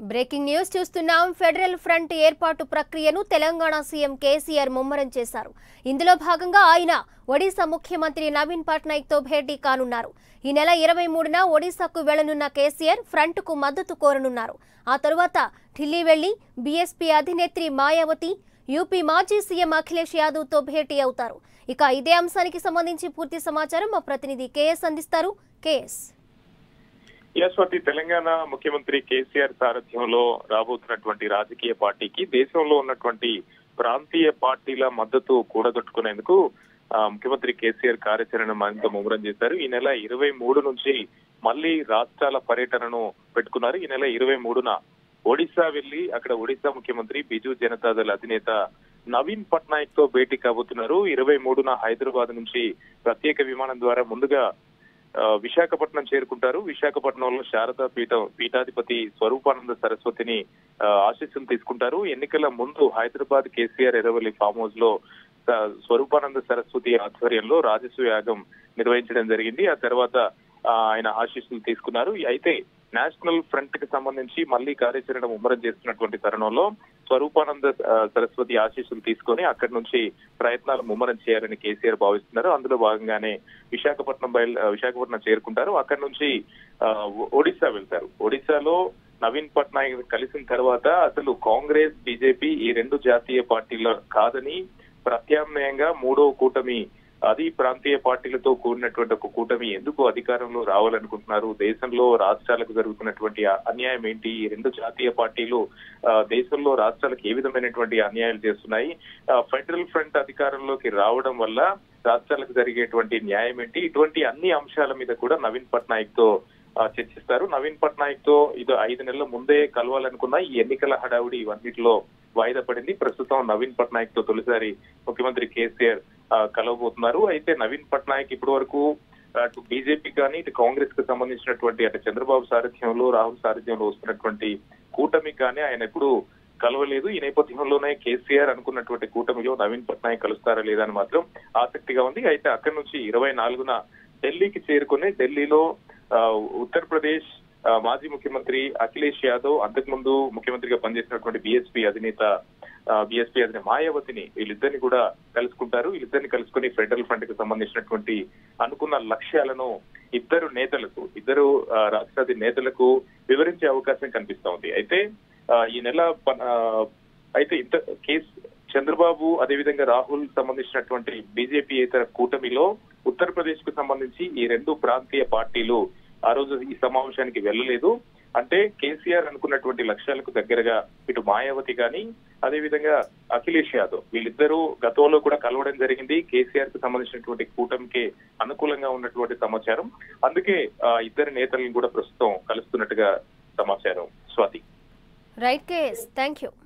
breaking news చూస్తున్నాం federal front ఏర్పాటు ప్రక్రియను తెలంగాణ సీఎం కేసీఆర్ ముమ్మరం చేశారు ఇందులో భాగంగా ఆయన ఒడిశా ముఖ్యమంత్రి నవీన్ పట్నాయక్ తో భేటీ కానున్నారు ఈ నెల ఇరవై మూడున ఒడిశాకు వెళ్లనున్న కేసీఆర్ ఫ్రంట్ కు మద్దతు కోరనున్నారు ఆ తరువాత ఢిల్లీ వెళ్లి బీఎస్పీ అధినేత్రి మాయావతి యూపీ మాజీ సీఎం అఖిలేష్ యాదవ్ తో భేటీ అవుతారు ఇక ఇదే అంశానికి సంబంధించి పూర్తి సమాచారం మా ప్రతినిధి కేఎస్ అందిస్తారు కేఎస్ యశ్వతి తెలంగాణ ముఖ్యమంత్రి కేసీఆర్ సారథ్యంలో రాబోతున్నటువంటి రాజకీయ పార్టీకి దేశంలో ఉన్నటువంటి ప్రాంతీయ పార్టీల మద్దతు కూడగట్టుకునేందుకు ఆ, ముఖ్యమంత్రి కేసీఆర్ కార్యాచరణ మరింత ముమ్మరం చేశారు ఈ నెల ఇరవై మూడు నుంచి మళ్ళీ రాష్ట్రాల పర్యటనను పెట్టుకున్నారు ఈ నెల ఇరవై మూడున ఒడిశా వెళ్లి అక్కడ ఒడిశా ముఖ్యమంత్రి బిజు జనతాదళ అధినేత నవీన్ పట్నాయక్ తో భేటీ కాబోతున్నారు ఇరవై మూడున హైదరాబాద్ నుంచి ప్రత్యేక విమానం ద్వారా ముందుగా ఆ, విశాఖపట్నం చేరుకుంటారు విశాఖపట్నంలో శారదా పీఠం పీఠాధిపతి స్వరూపానంద సరస్వతిని ఆ, ఆశీస్సులు తీసుకుంటారు ఎన్నికల ముందు Hyderabad KCR Erravalli farm house లో ఆ, స్వరూపానంద సరస్వతి ఆధ్వర్యంలో రాజస్వ యాగం నిర్వహించడం జరిగింది ఆ తర్వాత ఆ, ఆయన ఆశీస్సులు తీసుకున్నారు అయితే నేషనల్ ఫ్రంట్ కి సంబంధించి మళ్ళీ కార్యాచరణ ముమ్మరం చేస్తున్నటువంటి తరుణంలో స్వరూపానంద ఆ, సరస్వతి ఆశీస్సులు తీసుకొని అక్కడి నుంచి ప్రయత్నాలు ముమ్మరం చేయాలని కేసీఆర్ భావిస్తున్నారు అందులో భాగంగానే విశాఖపట్నం బయలు ఆ, విశాఖపట్నం చేరుకుంటారు అక్కడి నుంచి ఆ, ఒ- ఒడిశా వెళ్తారు ఒడిశాలో నవీన్ పట్నాయక్ కలిసిన తర్వాత అసలు కాంగ్రెస్ బీజేపీ ఈ రెండు జాతీయ పార్టీల కాదని ప్రత్యామ్నాయంగా మూడో కూటమి అది ప్రాంతీయ పార్టీలతో కూడినటువంటి ఒక కూటమి ఎందుకు అధికారంలో రావాలనుకుంటున్నారు దేశంలో రాష్ట్రాలకు జరుగుతున్నటువంటి ఆ అన్యాయం ఏంటి ఈ రెండు జాతీయ పార్టీలు ఆ, దేశంలో రాష్ట్రాలకు ఏ విధమైనటువంటి అన్యాయాలు చేస్తున్నాయి ఆ, ఫెడరల్ ఫ్రంట్ అధికారంలోకి రావడం వల్ల రాష్ట్రాలకు జరిగేటువంటి న్యాయం ఏంటి ఇటువంటి అన్ని అంశాల మీద కూడా నవీన్ పట్నాయక్ తో ఆ, చర్చిస్తారు నవీన్ పట్నాయక్ తో ఇది ఐదు నెలల ముందే కలవాలనుకున్న ఈ ఎన్నికల హడావుడి ఇవన్నిటిలో వాయిదా పడింది ప్రస్తుతం నవీన్ పట్నాయక్ తో తొలిసారి ముఖ్యమంత్రి కేసీఆర్ ఆ, కలవబోతున్నారు అయితే నవీన్ పట్నాయక్ ఇప్పటి వరకు అటు బీజేపీ కానీ ఇటు కాంగ్రెస్ కి సంబంధించినటువంటి అటు చంద్రబాబు సారథ్యంలో రాహుల్ సారథ్యంలో వస్తున్నటువంటి కూటమి కానీ ఆయన ఎప్పుడు కలవలేదు ఈ నేపథ్యంలోనే కేసీఆర్ అనుకున్నటువంటి కూటమిలో నవీన్ పట్నాయక్ కలుస్తారా లేదా అని మాత్రం ఆసక్తిగా ఉంది అయితే అక్కడి నుంచి ఇరవై నాలుగున ఢిల్లీకి చేరుకుని ఢిల్లీలో ఆ, ఉత్తరప్రదేశ్ ఆ, మాజీ ముఖ్యమంత్రి అఖిలేష్ యాదవ్ అంతకుముందు ముఖ్యమంత్రిగా పనిచేసినటువంటి బీఎస్పీ అధినేత బీఎస్పీ అధినేత మాయావతిని వీళ్ళిద్దరిని కూడా కలుసుకుంటారు వీళ్ళిద్దరిని కలుసుకుని ఫెడరల్ ఫ్రంట్ కి సంబంధించినటువంటి అనుకున్న లక్ష్యాలను ఇద్దరు నేతలకు ఇద్దరు ఆ, రాష్ట్రాది నేతలకు వివరించే అవకాశం కనిపిస్తా ఉంది అయితే ఆ, ఈ నెల ప- ఆ, అయితే ఇంత కేసు చంద్రబాబు అదేవిధంగా రాహుల్ సంబంధించినటువంటి బీజేపీ ఇతర కూటమిలో ఉత్తరప్రదేశ్ కు సంబంధించి ఈ రెండు ప్రాంతీయ పార్టీలు ఆ రోజు ఈ సమావేశానికి వెళ్ళలేదు అంటే కేసీఆర్ అనుకున్నటువంటి లక్ష్యాలకు దగ్గరగా ఇటు మాయావతి గాని అదేవిధంగా అఖిలేష్ యాదవ్ వీళ్ళిద్దరూ గతంలో కూడా కలవడం జరిగింది కేసీఆర్ కు సంబంధించినటువంటి కూటమికి అనుకూలంగా ఉన్నటువంటి సమాచారం అందుకే ఆ ఇద్దరు నేతలను కూడా ప్రస్తుతం కలుస్తున్నట్టుగా సమాచారం Swathi right KS thank you